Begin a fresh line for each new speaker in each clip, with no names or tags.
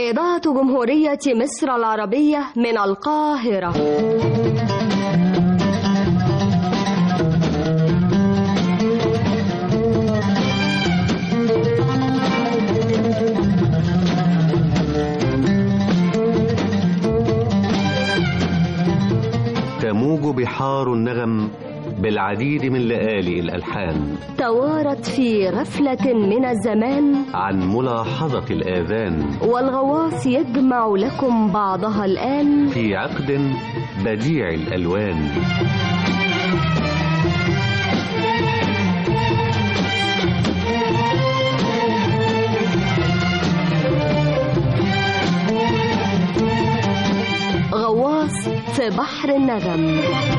إذاعة جمهورية مصر العربية من القاهرة
تموج بحار النغم بالعديد من لآلئ الألحان
توارت في غفلة من الزمان
عن ملاحظة الآذان
والغواص يجمع لكم بعضها الآن
في عقد بديع الألوان
غواص في بحر النغم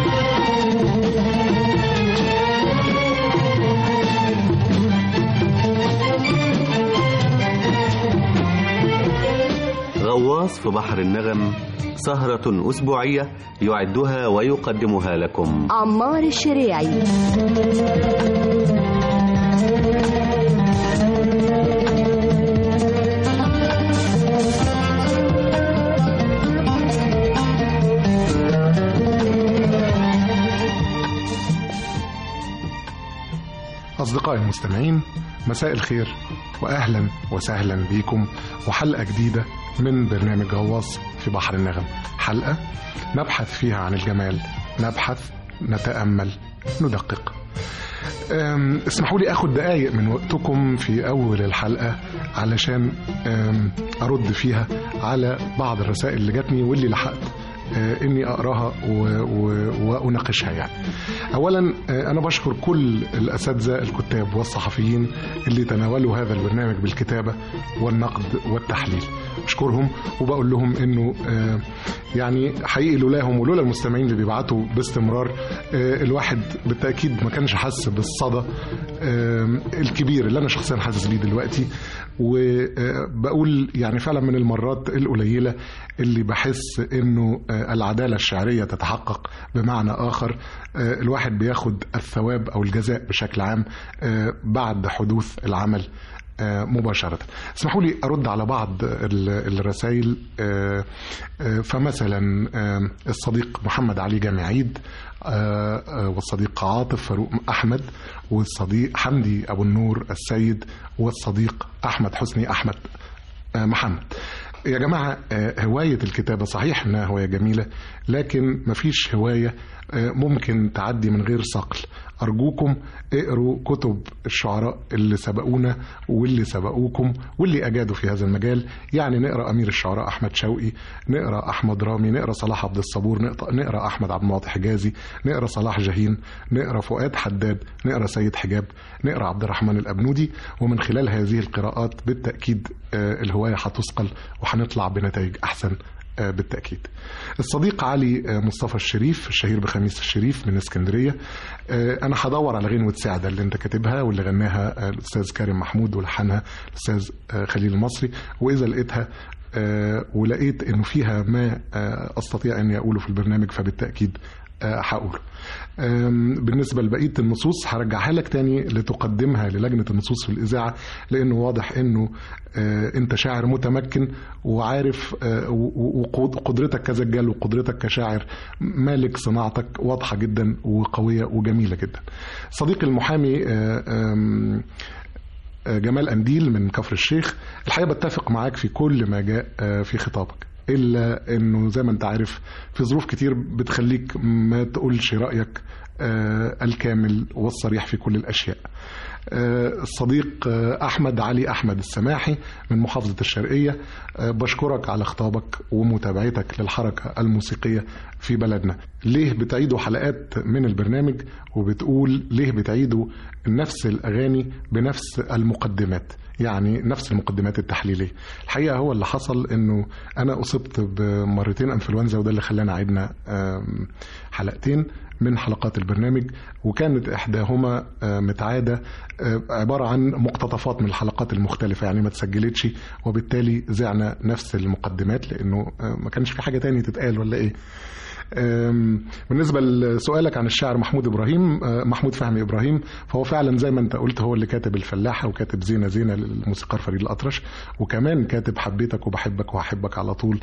غواص في بحر النغم سهرة أسبوعية يعدها ويقدمها لكم
عمار الشريعي
أصدقائي المستمعين مساء الخير وأهلا وسهلا بكم وحلقة جديدة من برنامج غواص في بحر النغم حلقة نبحث فيها عن الجمال نبحث نتأمل ندقق أم، اسمحوا لي اخد دقايق من وقتكم في اول الحلقه علشان أم، ارد فيها على بعض الرسائل اللي جاتني واللي لحقت آه، اني اقراها و- و- واناقشها يعني. اولا آه، انا بشكر كل الاساتذه الكتاب والصحفيين اللي تناولوا هذا البرنامج بالكتابه والنقد والتحليل. بشكرهم وبقول لهم انه آه، يعني حقيقي لولاهم ولولا المستمعين اللي بيبعتوا باستمرار آه، الواحد بالتاكيد ما كانش حاسس بالصدى آه، الكبير اللي انا شخصيا حاسس بيه دلوقتي وبقول يعني فعلا من المرات القليله اللي بحس انه آه، العداله الشعريه تتحقق بمعنى اخر آه، الواحد بياخد الثواب او الجزاء بشكل عام آه، بعد حدوث العمل آه، مباشرة اسمحوا لي أرد على بعض ال- الرسائل آه، آه، فمثلا آه، الصديق محمد علي جامع عيد آه، آه، والصديق عاطف فاروق أحمد والصديق حمدي أبو النور السيد والصديق أحمد حسني أحمد آه، محمد يا جماعة آه، هواية الكتابة صحيح إنها هواية جميلة لكن مفيش هواية آه، ممكن تعدي من غير صقل أرجوكم اقروا كتب الشعراء اللي سبقونا واللي سبقوكم واللي أجادوا في هذا المجال يعني نقرأ أمير الشعراء أحمد شوقي نقرأ أحمد رامي نقرأ صلاح عبد الصبور نقرأ, نقرأ أحمد عبد المعطي حجازي نقرأ صلاح جاهين نقرأ فؤاد حداد نقرأ سيد حجاب نقرأ عبد الرحمن الأبنودي ومن خلال هذه القراءات بالتأكيد آه، الهواية هتثقل وهنطلع بنتائج أحسن آه، بالتأكيد الصديق علي آه، مصطفى الشريف الشهير بخميس الشريف من اسكندرية آه، أنا هدور على غنوة سعدة اللي أنت كاتبها واللي غناها آه، الأستاذ كريم محمود ولحنها الأستاذ آه، خليل المصري وإذا لقيتها آه، ولقيت إنه فيها ما آه، أستطيع أني أقوله في البرنامج فبالتأكيد آه، هقوله آم، بالنسبة لبقية النصوص هرجعها لك تاني لتقدمها للجنة النصوص في الإذاعة لأنه واضح أنه آه، أنت شاعر متمكن وعارف آه، و- و- وقدرتك كزجال وقدرتك كشاعر مالك صناعتك واضحة جدا وقوية وجميلة جدا صديقي المحامي آه، آم، آه، جمال أنديل من كفر الشيخ الحقيقة بتفق معاك في كل ما جاء آه، في خطابك إلا أنه زي ما أنت عارف في ظروف كتير بتخليك ما تقولش رأيك آه، الكامل والصريح في كل الأشياء آه، الصديق آه، أحمد علي أحمد السماحي من محافظة الشرقية آه، بشكرك على خطابك ومتابعتك للحركة الموسيقية في بلدنا ليه بتعيدوا حلقات من البرنامج وبتقول ليه بتعيدوا نفس الأغاني بنفس المقدمات يعني نفس المقدمات التحليلية الحقيقة هو اللي حصل انه انا اصبت بمرتين انفلونزا وده اللي خلاني عيدنا آم، حلقتين من حلقات البرنامج وكانت احداهما آه، متعاده آه، عباره عن مقتطفات من الحلقات المختلفه يعني ما اتسجلتش وبالتالي زعنا نفس المقدمات لانه آه، ما كانش في حاجه تاني تتقال ولا ايه أم، بالنسبة لسؤالك عن الشاعر محمود إبراهيم أه، محمود فهمي إبراهيم فهو فعلا زي ما أنت قلت هو اللي كاتب الفلاحة وكاتب زينة زينة للموسيقار فريد الأطرش وكمان كاتب حبيتك وبحبك وهحبك على طول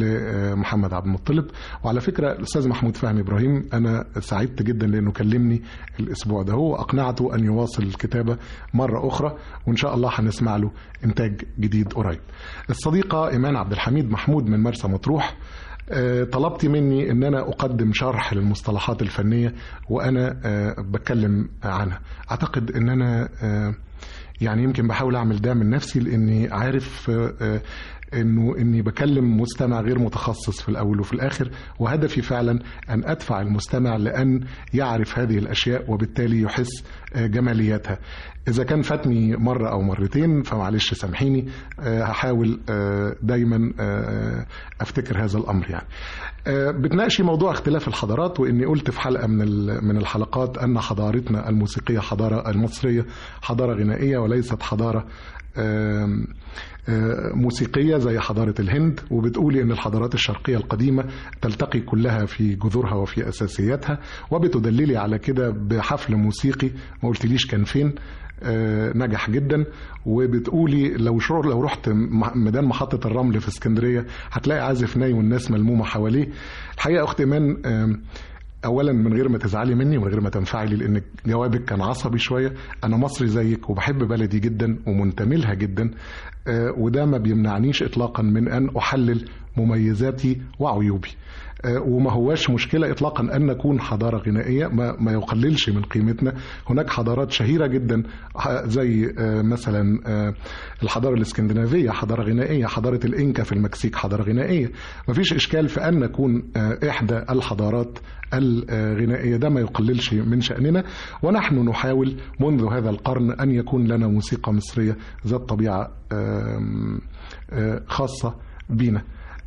لمحمد عبد المطلب وعلى فكرة الأستاذ محمود فهمي إبراهيم أنا سعدت جدا لأنه كلمني الأسبوع ده هو أقنعته أن يواصل الكتابة مرة أخرى وإن شاء الله هنسمع له إنتاج جديد قريب الصديقة إيمان عبد الحميد محمود من مرسى مطروح آه، طلبتي مني ان انا اقدم شرح للمصطلحات الفنيه وانا آه، بتكلم عنها اعتقد ان انا آه، يعني يمكن بحاول اعمل ده من نفسي لاني عارف آه، آه، انه اني بكلم مستمع غير متخصص في الاول وفي الاخر وهدفي فعلا ان ادفع المستمع لان يعرف هذه الاشياء وبالتالي يحس آه، جمالياتها اذا كان فاتني مره او مرتين فمعلش سامحيني آه، هحاول آه، دايما آه، افتكر هذا الامر يعني آه، بتناقشي موضوع اختلاف الحضارات واني قلت في حلقه من ال- من الحلقات ان حضارتنا الموسيقيه حضاره المصريه حضاره غنائيه وليست حضاره آم، آه، موسيقية زي حضارة الهند وبتقولي أن الحضارات الشرقية القديمة تلتقي كلها في جذورها وفي أساسياتها وبتدللي على كده بحفل موسيقي ما قلتليش كان فين آه، نجح جدا وبتقولي لو شعور لو رحت م- ميدان محطة الرمل في اسكندرية هتلاقي عازف ناي والناس ملمومة حواليه الحقيقة أخت إيمان آم، اولا من غير ما تزعلي مني ومن غير ما تنفعلي لان جوابك كان عصبي شويه انا مصري زيك وبحب بلدي جدا ومنتمي لها جدا آه، وده ما بيمنعنيش اطلاقا من ان احلل مميزاتي وعيوبي آه، وما هواش مشكلة إطلاقا أن نكون حضارة غنائية ما, ما يقللش من قيمتنا هناك حضارات شهيرة جدا ح- زي آه، مثلا آه، الحضارة الإسكندنافية حضارة غنائية حضارة الإنكا في المكسيك حضارة غنائية ما فيش إشكال في أن نكون آه، إحدى الحضارات الغنائية ده ما يقللش من شأننا ونحن نحاول منذ هذا القرن أن يكون لنا موسيقى مصرية ذات طبيعة آم، آه، خاصة بينا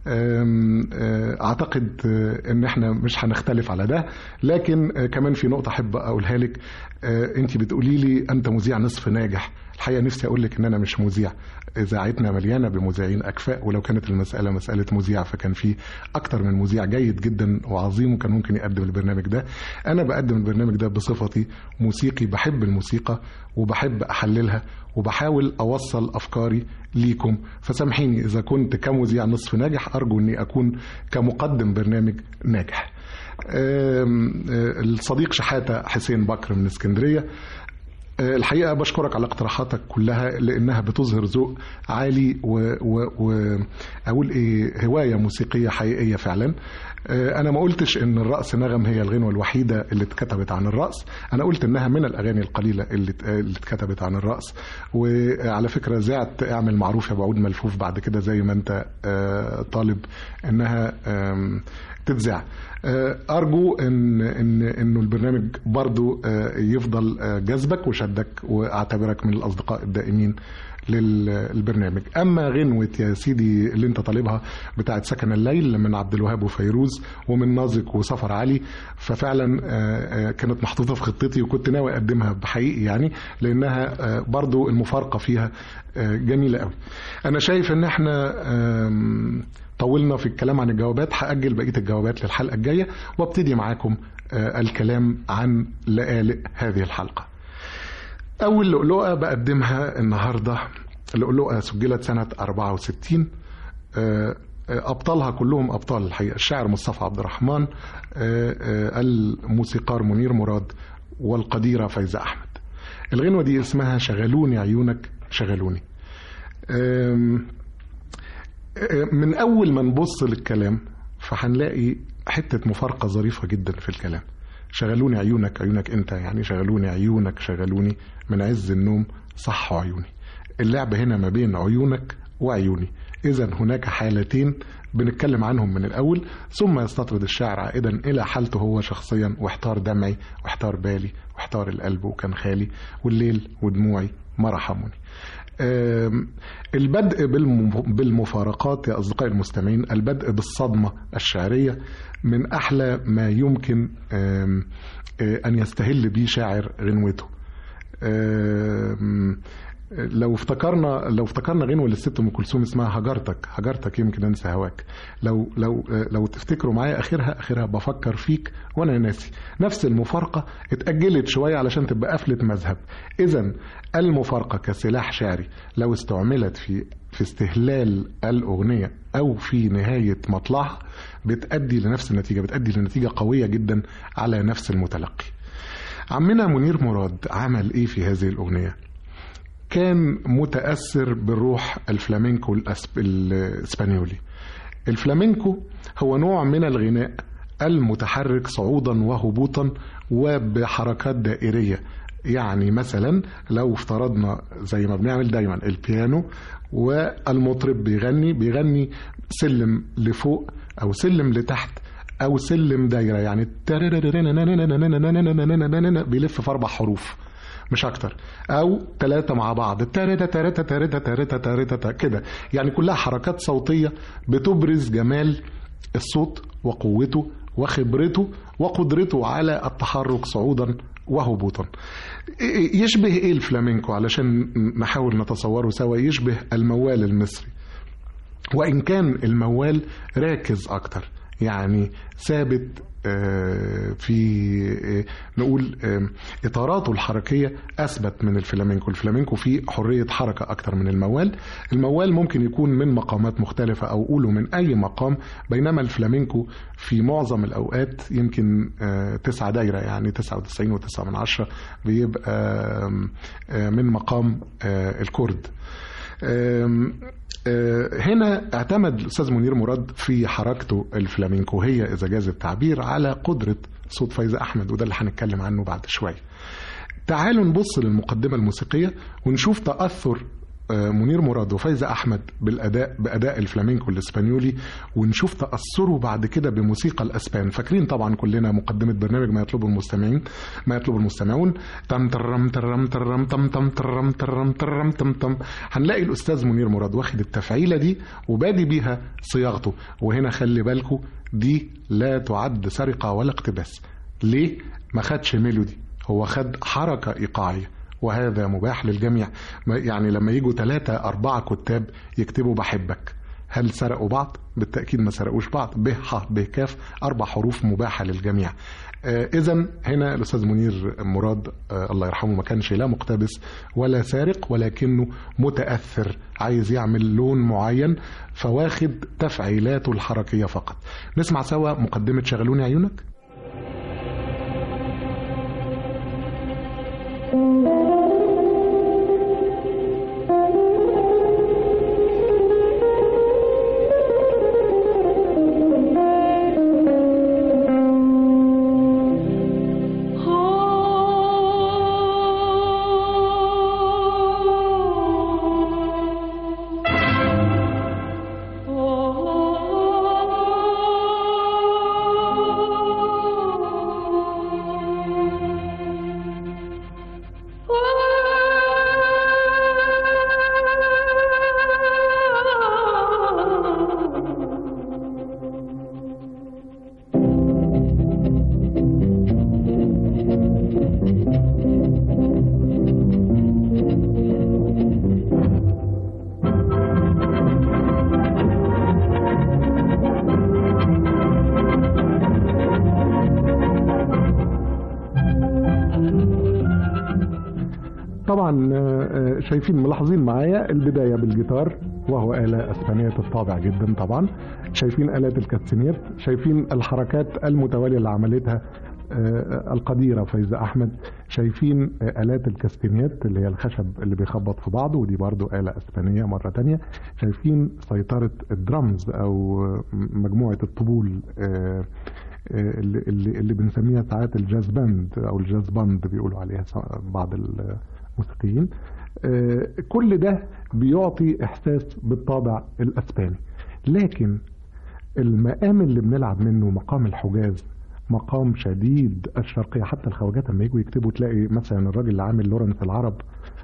أم، أه، اعتقد أه، ان احنا مش هنختلف على ده لكن أه، كمان في نقطه احب اقولها لك انت بتقولي لي انت مذيع نصف ناجح الحقيقه نفسي اقول لك ان انا مش مذيع اذاعتنا مليانه بمذيعين اكفاء ولو كانت المساله مساله مذيع فكان في اكتر من مذيع جيد جدا وعظيم وكان ممكن يقدم البرنامج ده انا بقدم البرنامج ده بصفتي موسيقي بحب الموسيقى وبحب احللها وبحاول اوصل افكاري ليكم فسامحيني اذا كنت كمذيع نصف ناجح ارجو اني اكون كمقدم برنامج ناجح آم، آه، الصديق شحاته حسين بكر من اسكندريه آه، الحقيقه بشكرك على اقتراحاتك كلها لانها بتظهر ذوق عالي واقول ايه هوايه موسيقيه حقيقيه فعلا آه، انا ما قلتش ان الرقص نغم هي الغنوه الوحيده اللي اتكتبت عن الرقص انا قلت انها من الاغاني القليله اللي ات- اللي اتكتبت عن الرقص وعلى فكره زعت اعمل معروف يا بعود ملفوف بعد كده زي ما انت آه، طالب انها آم، تتذاع آه، ارجو ان ان انه البرنامج برضو آه، يفضل آه، جذبك وشدك واعتبرك من الاصدقاء الدائمين للبرنامج اما غنوه يا سيدي اللي انت طالبها بتاعت سكن الليل من عبد الوهاب وفيروز ومن نازك وسفر علي ففعلا آه، آه، كانت محطوطه في خطتي وكنت ناوي اقدمها بحقيقي يعني لانها آه، برضو المفارقه فيها آه، جميله قوي انا شايف ان احنا آم، طولنا في الكلام عن الجوابات هأجل بقية الجوابات للحلقة الجاية وابتدي معاكم آه، الكلام عن لآلئ هذه الحلقة أول لؤلؤة بقدمها النهاردة لؤلؤة سجلت سنة 64 آه، آه، أبطالها كلهم أبطال الحقيقة الشاعر مصطفى عبد الرحمن آه، آه، الموسيقار منير مراد والقديرة فايزة أحمد الغنوة دي اسمها شغلوني عيونك شغلوني آم، من اول ما نبص للكلام فهنلاقي حته مفارقه ظريفه جدا في الكلام شغلوني عيونك عيونك انت يعني شغلوني عيونك شغلوني من عز النوم صحوا عيوني اللعب هنا ما بين عيونك وعيوني اذا هناك حالتين بنتكلم عنهم من الاول ثم يستطرد الشاعر عائدا الى حالته هو شخصيا واحتار دمعي واحتار بالي واحتار القلب وكان خالي والليل ودموعي ما رحموني آم، البدء بالم- بالمفارقات يا أصدقائي المستمعين البدء بالصدمة الشعرية من أحلى ما يمكن آم، آه، أن يستهل به شاعر غنوته آم، لو افتكرنا لو افتكرنا غنوه للست ام كلثوم اسمها هجرتك هجرتك يمكن انسى هواك لو لو لو تفتكروا معايا اخرها اخرها بفكر فيك وانا ناسي نفس المفارقه اتاجلت شويه علشان تبقى قفله مذهب اذا المفارقه كسلاح شعري لو استعملت في في استهلال الاغنيه او في نهايه مطلعها بتادي لنفس النتيجه بتادي لنتيجه قويه جدا على نفس المتلقي عمنا منير مراد عمل ايه في هذه الاغنيه كان متاثر بالروح الفلامينكو الأسب... الاسبانيولي الفلامينكو هو نوع من الغناء المتحرك صعودا وهبوطا وبحركات دائريه يعني مثلا لو افترضنا زي ما بنعمل دايما البيانو والمطرب بيغني بيغني سلم لفوق او سلم لتحت او سلم دايره يعني بيلف في اربع حروف مش اكتر او ثلاثة مع بعض تارتا تارتا تارتا تارتا تارتا كده يعني كلها حركات صوتية بتبرز جمال الصوت وقوته وخبرته وقدرته على التحرك صعودا وهبوطا يشبه ايه الفلامينكو علشان نحاول نتصوره سوا يشبه الموال المصري وان كان الموال راكز اكتر يعني ثابت في نقول اطاراته الحركيه اثبت من الفلامينكو الفلامينكو فيه حريه حركه اكتر من الموال الموال ممكن يكون من مقامات مختلفه او قوله من اي مقام بينما الفلامينكو في معظم الاوقات يمكن تسعة دايره يعني 99 و9 من عشرة بيبقى من مقام الكرد هنا اعتمد الاستاذ منير مراد في حركته الفلامينكوهيه اذا جاز التعبير على قدره صوت فايزه احمد وده اللي هنتكلم عنه بعد شويه. تعالوا نبص للمقدمه الموسيقيه ونشوف تاثر منير مراد وفايزة أحمد بالأداء بأداء الفلامينكو الإسبانيولي ونشوف تأثره بعد كده بموسيقى الأسبان فاكرين طبعا كلنا مقدمة برنامج ما يطلبه المستمعين ما يطلب المستمعون تم ترم ترم ترم تم تم ترم ترم ترم تم تم هنلاقي الأستاذ منير مراد واخد التفعيلة دي وبادي بيها صياغته وهنا خلي بالكم دي لا تعد سرقة ولا اقتباس ليه؟ ما خدش ميلودي هو خد حركة إيقاعية وهذا مباح للجميع يعني لما يجوا ثلاثة أربعة كتاب يكتبوا بحبك هل سرقوا بعض؟ بالتأكيد ما سرقوش بعض ب ح ب كاف أربع حروف مباحة للجميع آه إذا هنا الأستاذ منير مراد آه الله يرحمه ما كانش لا مقتبس ولا سارق ولكنه متأثر عايز يعمل لون معين فواخد تفعيلاته الحركية فقط نسمع سوا مقدمة شغلوني عيونك طبعا شايفين ملاحظين معايا البداية بالجيتار وهو آلة أسبانية الطابع جدا طبعا شايفين آلات الكاتسينير شايفين الحركات المتوالية اللي عملتها القديرة فايزة أحمد شايفين آلات الكاستينيات اللي هي الخشب اللي بيخبط في بعضه ودي برضو آلة أسبانية مرة تانية شايفين سيطرة الدرامز أو مجموعة الطبول اللي, اللي, اللي بنسميها ساعات الجاز باند أو الجاز باند بيقولوا عليها بعض الموسيقيين كل ده بيعطي إحساس بالطابع الأسباني لكن المقام اللي بنلعب منه مقام الحجاز مقام شديد الشرقية حتى الخواجات لما يجوا يكتبوا تلاقي مثلا الراجل اللي عامل لورنس العرب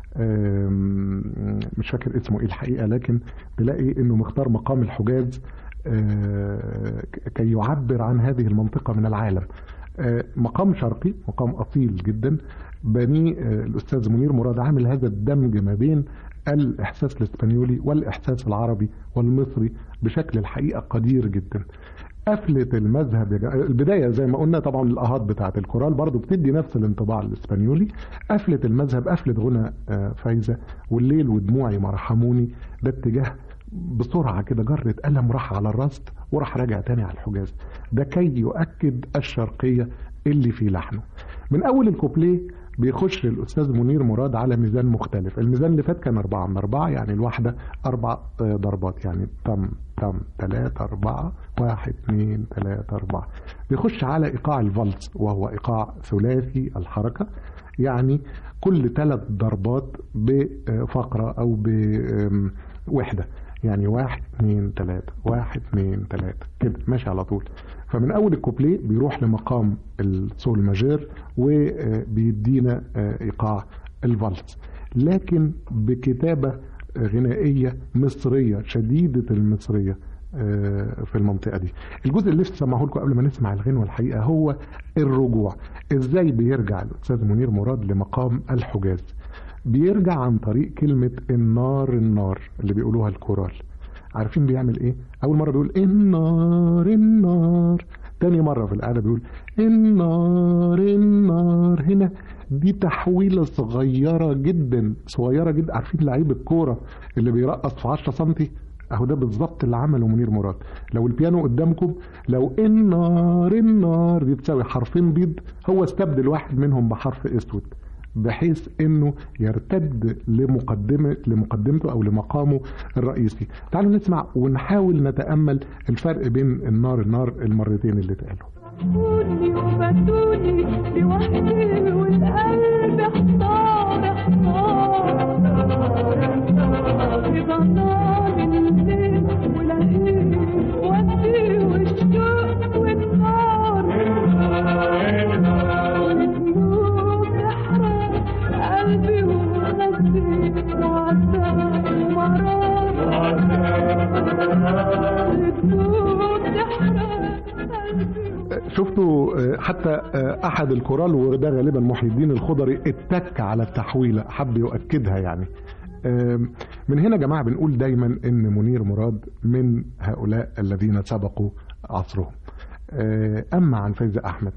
مش فاكر اسمه ايه الحقيقة لكن تلاقي انه مختار مقام الحجاز كي يعبر عن هذه المنطقة من العالم آه، مقام شرقي مقام أصيل جدا بنيه آه، الأستاذ منير مراد عامل هذا الدمج ما بين الإحساس الإسبانيولي والإحساس العربي والمصري بشكل الحقيقة قدير جدا قفلة المذهب يا جماعة- البداية زي ما قلنا طبعا الأهات بتاعة الكورال برضو بتدي نفس الانطباع الإسبانيولي قفلة المذهب قفلة غنى آه، فايزة والليل ودموعي مرحموني ده اتجاه بسرعة كده جرة قلم راح على الرصد وراح راجع تاني على الحجاز ده كي يؤكد الشرقية اللي في لحنه من أول الكوبليه بيخش الأستاذ منير مراد على ميزان مختلف الميزان اللي فات كان أربعة من أربعة يعني الواحدة أربع آه، ضربات يعني تم تم تلاتة أربعة واحد اتنين تلاتة أربعة بيخش على إيقاع الفالس وهو إيقاع ثلاثي الحركة يعني كل ثلاث ضربات بفقرة أو بوحدة يعني واحد اتنين تلاتة واحد اتنين تلاتة كده ماشي على طول فمن أول الكوبليه بيروح لمقام السول ماجير وبيدينا إيقاع الفالس لكن بكتابة غنائية مصرية شديدة المصرية آه، في المنطقة دي الجزء اللي لسه سمعه لكم قبل ما نسمع الغنوة الحقيقة هو الرجوع ازاي بيرجع الأستاذ منير مراد لمقام الحجاز بيرجع عن طريق كلمة النار النار اللي بيقولوها الكورال عارفين بيعمل ايه اول مرة بيقول النار النار تاني مرة في القعدة بيقول النار النار هنا دي تحويلة صغيرة جدا صغيرة جدا عارفين لعيب الكورة اللي بيرقص في 10 سنتي اهو ده بالظبط اللي عمله منير مراد لو البيانو قدامكم لو النار النار دي تساوي حرفين بيض هو استبدل واحد منهم بحرف اسود بحيث انه يرتد لمقدمه لمقدمته او لمقامه الرئيسي تعالوا نسمع ونحاول نتامل الفرق بين النار النار المرتين اللي اتقالوا
بتوني وبتوني لوحدي والقلب احتار احتار في ظلام الليل ولهيب ودي والشوق والنار الذنوب تحرق قلبي وخدي وعذاب ومرار الذنوب تحرق قلبي
شفتوا آه، حتى آه، احد الكورال وده غالبا محي الدين الخضري اتك على التحويله حب يؤكدها يعني آم، من هنا يا جماعه بنقول دايما ان منير مراد من هؤلاء الذين سبقوا عصرهم آه، اما عن فايزه احمد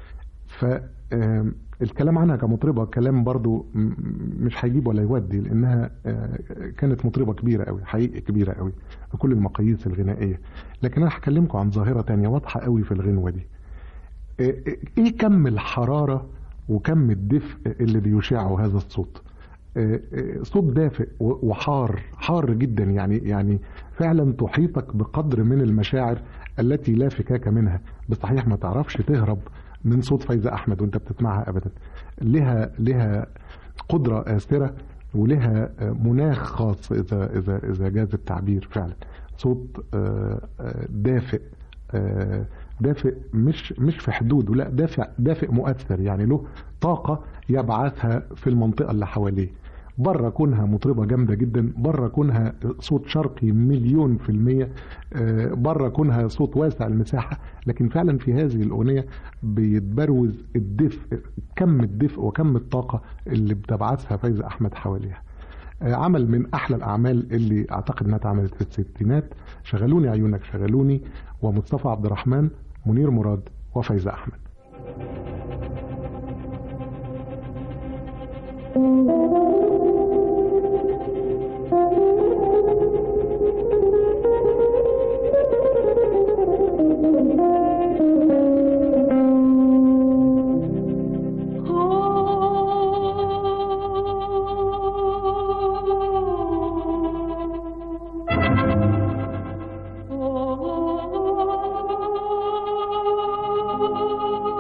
فالكلام عنها كمطربة كلام برضو م- مش هيجيب ولا يودي لأنها آه، كانت مطربة كبيرة قوي حقيقي كبيرة قوي بكل المقاييس الغنائية لكن أنا هكلمكم عن ظاهرة تانية واضحة قوي في الغنوة دي آه، إيه كم الحرارة وكم الدفء اللي بيشعه هذا الصوت آه، آه، صوت دافئ و- وحار حار جدا يعني يعني فعلا تحيطك بقدر من المشاعر التي لا فكاك منها بصحيح ما تعرفش تهرب من صوت فايزة أحمد وانت بتسمعها أبدا لها لها قدرة آثرة ولها آه، مناخ خاص إذا إذا إذا جاز التعبير فعلا صوت آه، آه، دافئ آه، دافئ مش مش في حدوده لا دافئ دافئ مؤثر يعني له طاقة يبعثها في المنطقة اللي حواليه بره كونها مطربة جامدة جدا بره كونها صوت شرقي مليون في المية آه، بره كونها صوت واسع المساحة لكن فعلا في هذه الأغنية بيتبروز الدفء كم الدفء وكم الطاقة اللي بتبعثها فايزة أحمد حواليها آه، عمل من أحلى الأعمال اللي أعتقد أنها اتعملت في الستينات شغلوني عيونك شغلوني ومصطفى عبد الرحمن منير مراد وفايزة أحمد
Oh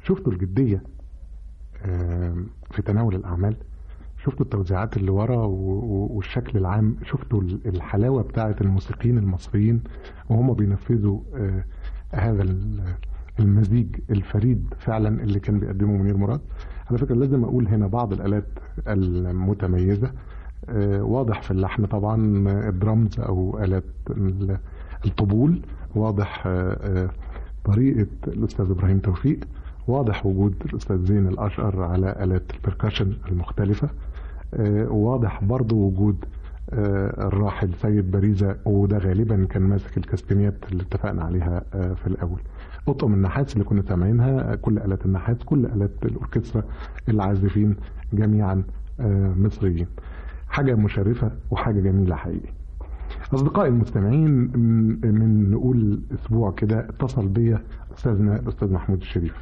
شفتوا الجدية آم، في تناول الأعمال شفتوا التوزيعات اللي ورا و- و- والشكل العام شفتوا ال- الحلاوة بتاعة الموسيقيين المصريين وهم بينفذوا آه، هذا ال- المزيج الفريد فعلا اللي كان بيقدمه منير مراد على فكرة لازم أقول هنا بعض الآلات المتميزة آه، واضح في اللحن طبعا آه، الدرامز أو آلات ال- الطبول واضح آه، آه، طريقة الأستاذ إبراهيم توفيق واضح وجود الأستاذ زين الأشقر على آلات البركشن المختلفة آه، واضح برضو وجود آه، الراحل سيد باريزة وده غالبا كان ماسك الكاستنيات اللي اتفقنا عليها آه، في الأول أطقم النحاس اللي كنا سامعينها آه، كل آلات النحاس كل آلات الأوركسترا العازفين جميعا آه، مصريين حاجة مشرفة وحاجة جميلة حقيقي أصدقائي المستمعين من- من نقول أسبوع كده اتصل بيا أستاذنا الأستاذ محمود الشريف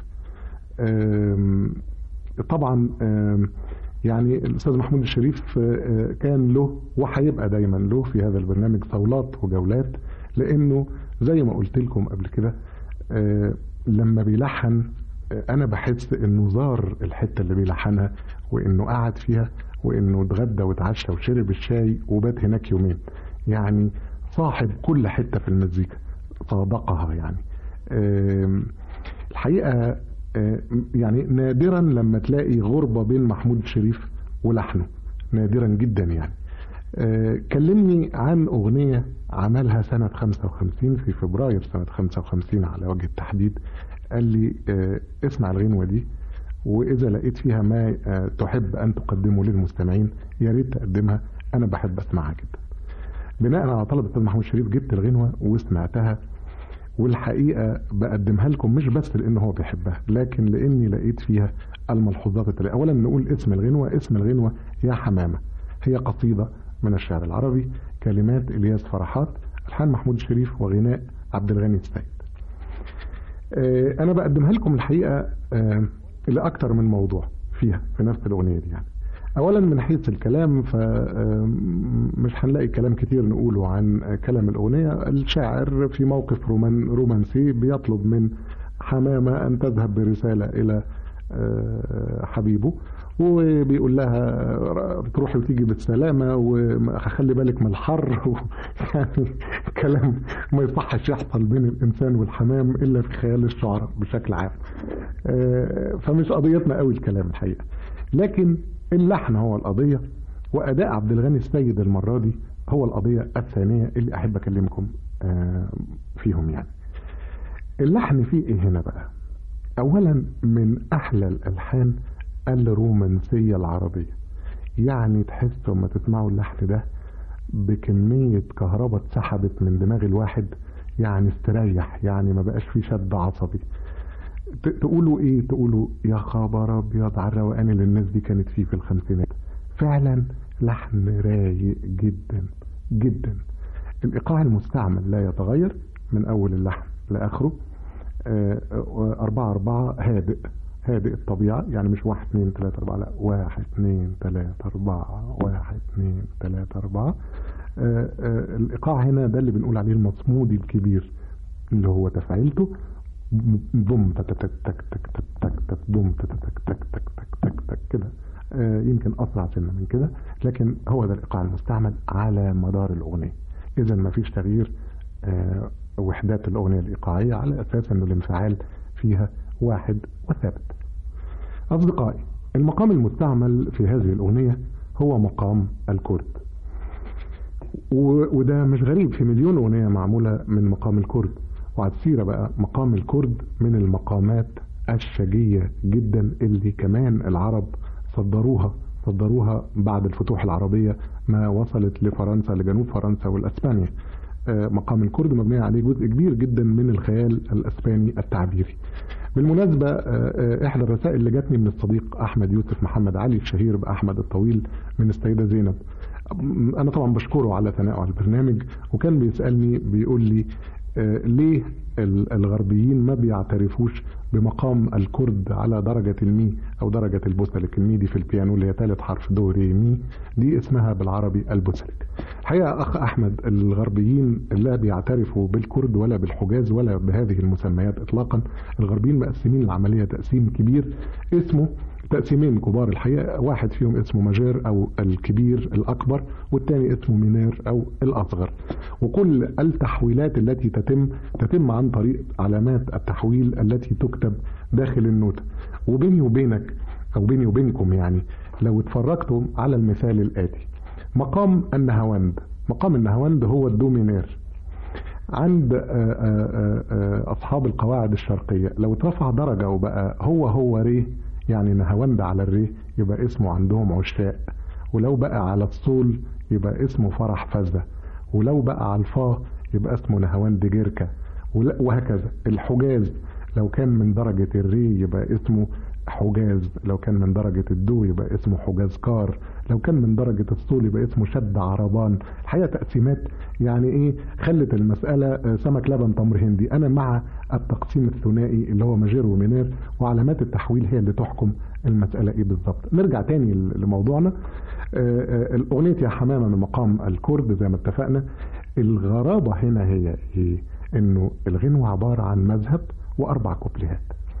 آم، طبعا آم، يعني الأستاذ محمود الشريف آه، كان له وهيبقى دايما له في هذا البرنامج صولات وجولات لأنه زي ما قلت لكم قبل كده آه، لما بيلحن آه، أنا بحس إنه زار الحتة اللي بيلحنها وإنه قعد فيها وإنه اتغدى واتعشى وشرب الشاي وبات هناك يومين يعني صاحب كل حتة في المزيكا صادقها يعني آم، الحقيقة آه، يعني نادرا لما تلاقي غربة بين محمود الشريف ولحنه نادرا جدا يعني آه، كلمني عن أغنية عملها سنة 55 في فبراير سنة 55 على وجه التحديد قال لي آه، اسمع الغنوة دي وإذا لقيت فيها ما آه، تحب أن تقدمه للمستمعين يا ريت تقدمها أنا بحب أسمعها جدا بناء على طلب الأستاذ محمود شريف جبت الغنوة وسمعتها والحقيقة بقدمها لكم مش بس لأنه هو بيحبها لكن لأني لقيت فيها الملحوظات التالية أولا نقول اسم الغنوة اسم الغنوة يا حمامة هي قصيدة من الشعر العربي كلمات إلياس فرحات ألحان محمود الشريف وغناء عبد الغني السيد آه، أنا بقدمها لكم الحقيقة آه، لأكتر من موضوع فيها في نفس الأغنية دي يعني اولا من حيث الكلام فمش هنلاقي كلام كتير نقوله عن كلام الاغنيه الشاعر في موقف رومان رومانسي بيطلب من حمامه ان تذهب برساله الى آه، حبيبه وبيقول لها تروحي وتيجي بالسلامة وخلي بالك من الحر يعني كلام ما يصحش يحصل بين الإنسان والحمام إلا في خيال الشعراء بشكل عام آه، فمش قضيتنا قوي الكلام الحقيقة لكن اللحن هو القضية وأداء عبد الغني السيد المرة دي هو القضية الثانية اللي أحب أكلمكم آه، فيهم يعني اللحن فيه إيه هنا بقى أولا من أحلى الألحان الرومانسية العربية يعني تحسوا لما تسمعوا اللحن ده بكمية كهرباء اتسحبت من دماغ الواحد يعني استريح يعني ما بقاش فيه شد عصبي ت- تقولوا ايه تقولوا يا خبر ابيض على الروقان اللي الناس دي كانت فيه في الخمسينات فعلا لحن رايق جدا جدا الايقاع المستعمل لا يتغير من اول اللحن لاخره آه، آه، أربعة أربعة هادئ هادئ الطبيعة يعني مش واحد اتنين تلاتة أربعة لا واحد اتنين تلاتة أربعة واحد اتنين تلاتة أربعة آه، آه، الإيقاع هنا ده اللي بنقول عليه المصمودي الكبير اللي هو تفعيلته ضم تك تك تك تك تك تك تك ضم تك تك تك تك تك تك تك كده آه، يمكن أسرع سنة من كده لكن هو ده الإيقاع المستعمل على مدار الأغنية إذا ما فيش تغيير آه، وحدات الأغنية الإيقاعية على أساس أنه الانفعال فيها واحد وثابت أصدقائي المقام المستعمل في هذه الأغنية هو مقام الكرد و- وده مش غريب في مليون أغنية معمولة من مقام الكرد وعلى السيرة بقى مقام الكرد من المقامات الشجية جدا اللي كمان العرب صدروها صدروها بعد الفتوح العربية ما وصلت لفرنسا لجنوب فرنسا والأسبانيا آه، مقام الكرد مبني عليه جزء كبير جدا من الخيال الأسباني التعبيري بالمناسبة آه، آه، إحدى الرسائل اللي جاتني من الصديق أحمد يوسف محمد علي الشهير بأحمد الطويل من السيدة زينب أنا طبعا بشكره على ثنائه على البرنامج وكان بيسألني بيقول لي آه، ليه ال- الغربيين ما بيعترفوش بمقام الكرد على درجة المي أو درجة البوسلك المي دي في البيانو اللي هي ثالث حرف دو ري مي دي اسمها بالعربي البوسلك الحقيقة أخ أحمد الغربيين لا بيعترفوا بالكرد ولا بالحجاز ولا بهذه المسميات إطلاقا الغربيين مقسمين العملية تقسيم كبير اسمه تقسيمين كبار الحقيقة واحد فيهم اسمه ماجير أو الكبير الأكبر والتاني اسمه مينير أو الأصغر وكل التحويلات التي تتم تتم عن طريق علامات التحويل التي تكتب داخل النوتة وبيني وبينك أو بيني وبينكم يعني لو اتفرجتم على المثال الآتي مقام النهاوند مقام النهاوند هو الدومينير عند آه، آه، آه، أصحاب القواعد الشرقية لو اترفع درجة وبقى هو هو ري يعني نهاوند على الري يبقى اسمه عندهم عشاق ولو بقى على الصول يبقى اسمه فرح فزة ولو بقى على الفا يبقى اسمه نهاوند جيركا ولا- وهكذا الحجاز لو كان من درجة الري يبقى اسمه حجاز لو كان من درجة الدو يبقى اسمه حجاز كار لو كان من درجة الصول يبقى اسمه شد عربان الحقيقة تقسيمات يعني ايه خلت المسألة آه، سمك لبن تمر هندي انا مع التقسيم الثنائي اللي هو ماجير ومينير وعلامات التحويل هي اللي تحكم المسألة ايه بالظبط نرجع تاني ل- لموضوعنا آه، آه، الأغنية يا حمامة من مقام الكرد زي ما اتفقنا الغرابة هنا هي ايه انه الغنوة عبارة عن مذهب واربع كوبليهات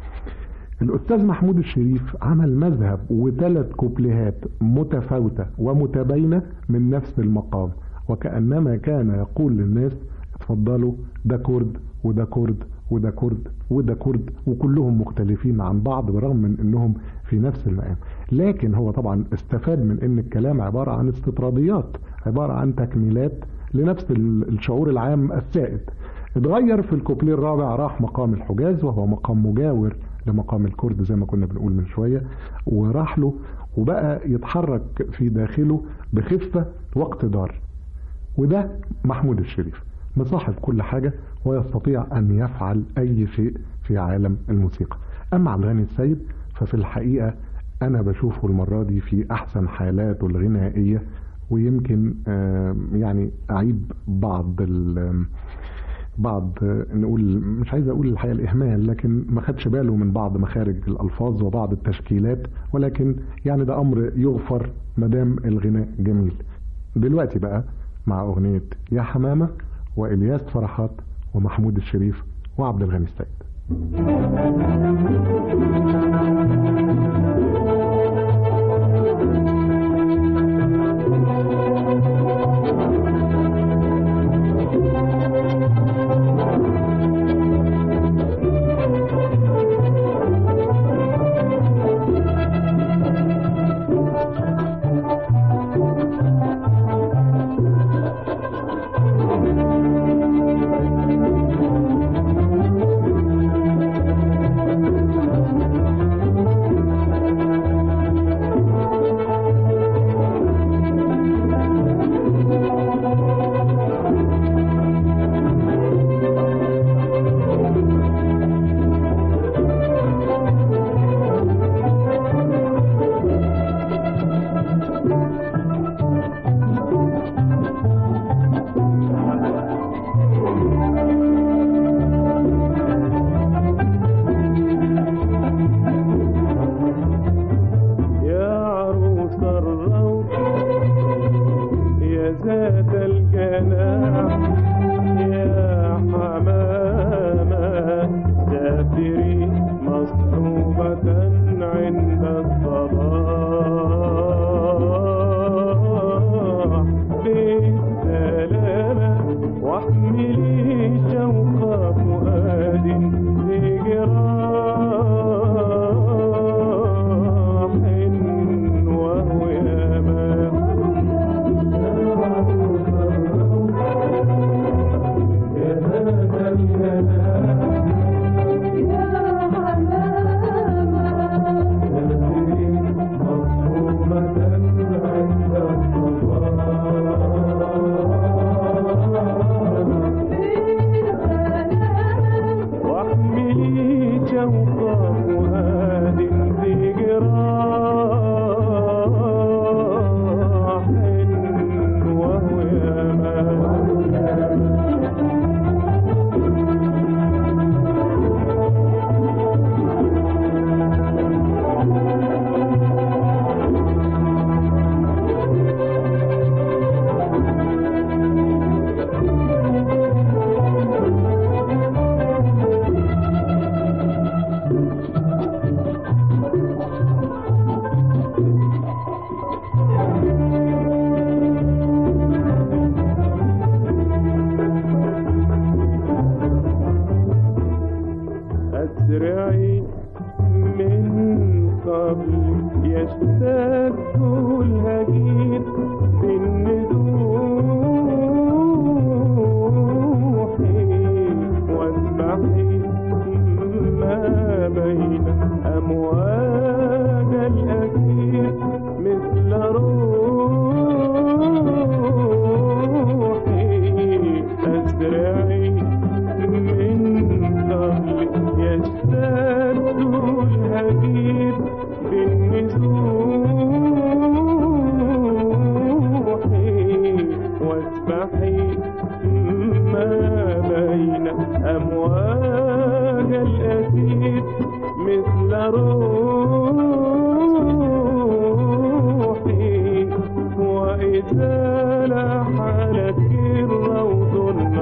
الأستاذ محمود الشريف عمل مذهب وثلاث كوبليهات متفاوتة ومتباينة من نفس المقام وكأنما كان يقول للناس اتفضلوا ده كرد وده كرد وده كرد وده كرد وكلهم مختلفين عن بعض برغم من انهم في نفس المقام لكن هو طبعا استفاد من ان الكلام عبارة عن استطراديات عبارة عن تكميلات لنفس ال- الشعور العام السائد اتغير في الكوبليه الرابع راح مقام الحجاز وهو مقام مجاور لمقام الكرد زي ما كنا بنقول من شوية وراح له وبقى يتحرك في داخله بخفة واقتدار وده محمود الشريف مصاحب كل حاجة ويستطيع أن يفعل أي شيء في عالم الموسيقى أما عبد الغني السيد ففي الحقيقة أنا بشوفه المرة دي في أحسن حالاته الغنائية ويمكن آه، يعني أعيب بعض ال- بعض آه، نقول مش عايز اقول الحقيقه الاهمال لكن ما خدش باله من بعض مخارج الالفاظ وبعض التشكيلات ولكن يعني ده امر يغفر ما دام الغناء جميل دلوقتي بقى مع اغنيه يا حمامه والياس فرحات ومحمود الشريف وعبد الغني السيد
يا عروس الروض يا ذات الجناح يا حمامة سافري مصحوبة عند الصباح بالسلامة واحملي شوق فؤاد بجراح وهو يمام
يا حمامة
يشتد الهجير بالنزوح واسمحي ما بين أمواج الأثير مثل روحي أزرعي من ظهري يشتد الهجير بالنزوح واسبحي ما بين أمواج الأثير مثل روحي وإذا لاح لك الروض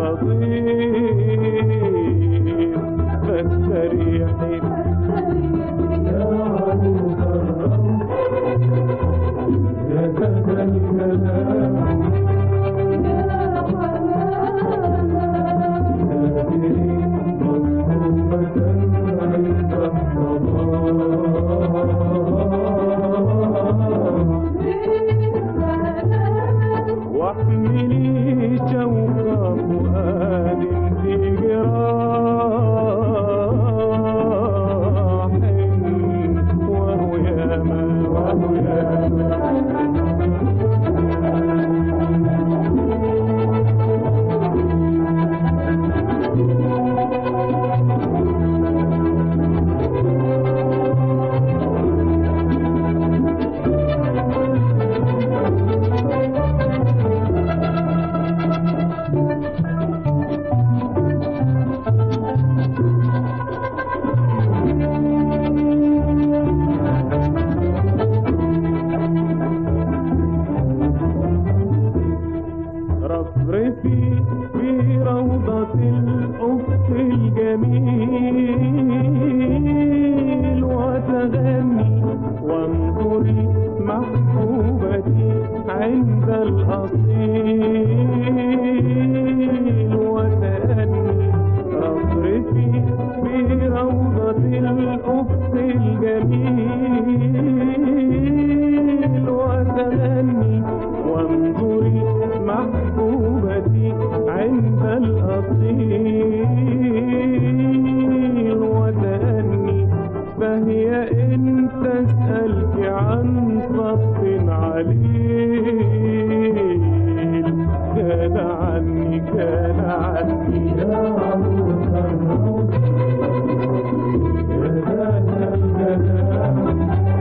النظير فاستريحي يا عروس الروض يا سهل الكلام واحملي شوق فؤاد في جراح وهو ياما وهو ياما رفرفي في روضة الأفق الجميل وتغني وانظري محبوبتي عند الأصيل وتأني رفرفي في روضة الأفق الجميل وتغني وانظري محبوبتي عند الأصيل وتأني فهي إن تسألك عن صف عليل كان عني كان عني يا عروس الروض يا ذات الجلال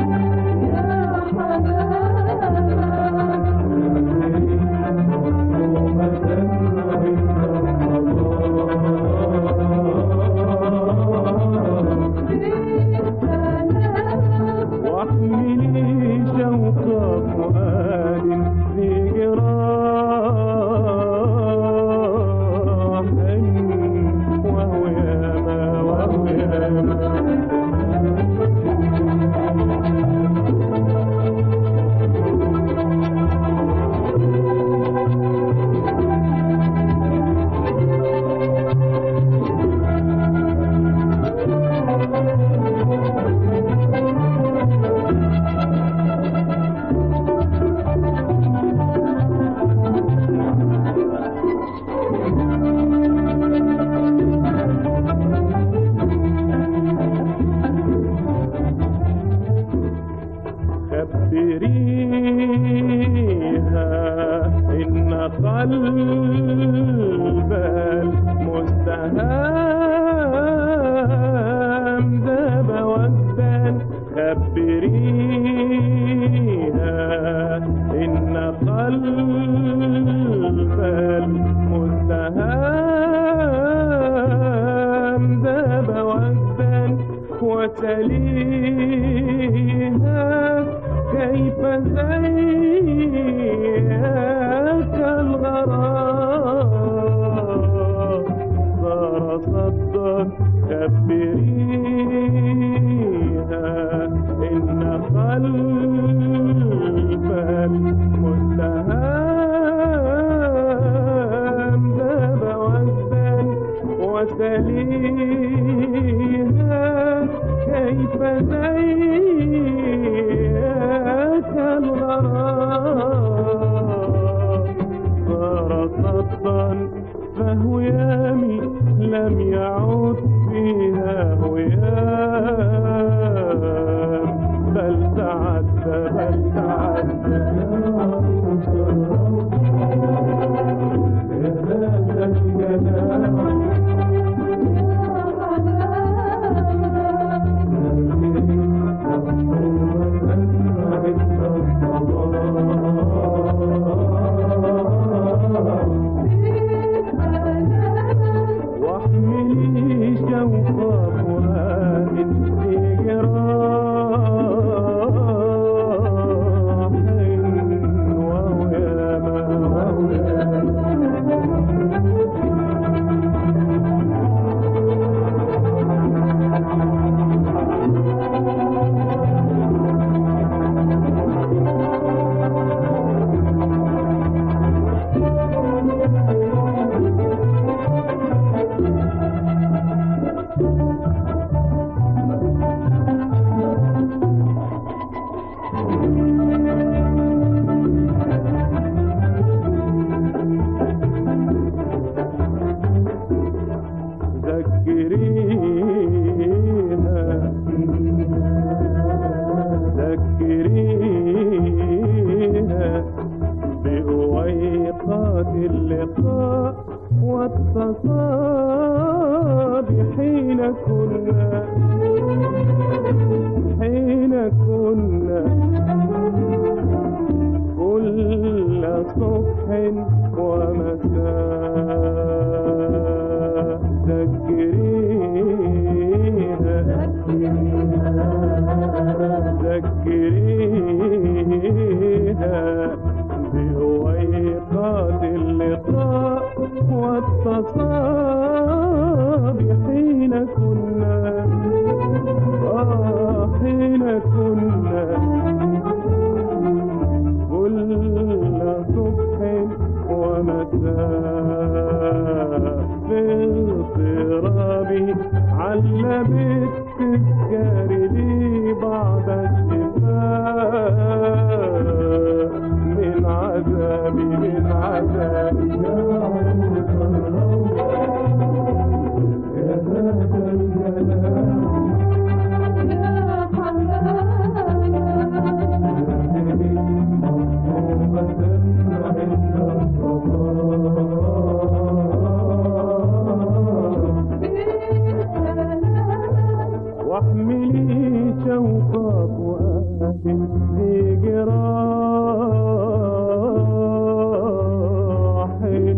واحملي شوق فؤاد في جراح وهو ياما وهو ياما خبريها إن قلب المستهام ذاب وزان خبريها إن قلب المستهام ذاب وزان وتليها كيف زيك الغرام صار صدا خبريها إن قلب المتهام ذاب وزن وسليها كيف زيك واحملي شوق فؤاد في جراح ذكريها ذكريها بأويقات اللقاء والتصاب حين كنا حين كنا كل صبح ومساء ذكريها ذكريها بأويقات اللقاء والتصاب حين كنا آه حين كنا كل صبح ومساء في اضطرابي علمت تذكر لي بعض الشفاء من عذابي من عذابي يا يا ذات الجلال واحملي شوق فؤاد في جراح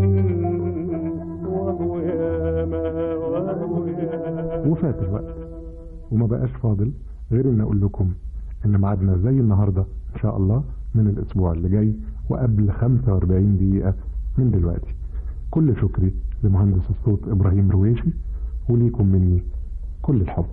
وهو ياما وهو ياما
وفات الوقت وما بقاش فاضل غير ان اقول لكم ان ميعادنا زي النهارده ان شاء الله من الاسبوع اللي جاي وقبل 45 دقيقه من دلوقتي كل شكري لمهندس الصوت ابراهيم رويشي وليكم مني كل الحب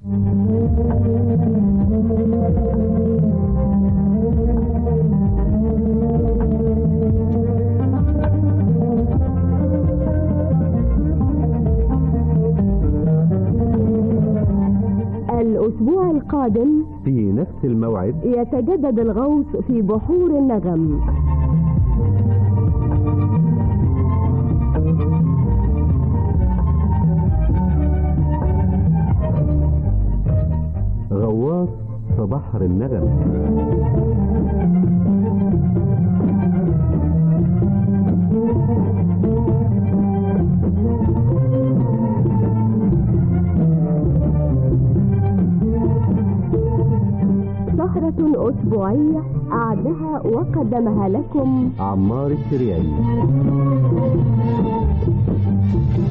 الأسبوع القادم
في نفس الموعد
يتجدد الغوص في بحور النغم
غواص في بحر النغم
سهرة أسبوعية أعدها وقدمها لكم
عمار الشريعي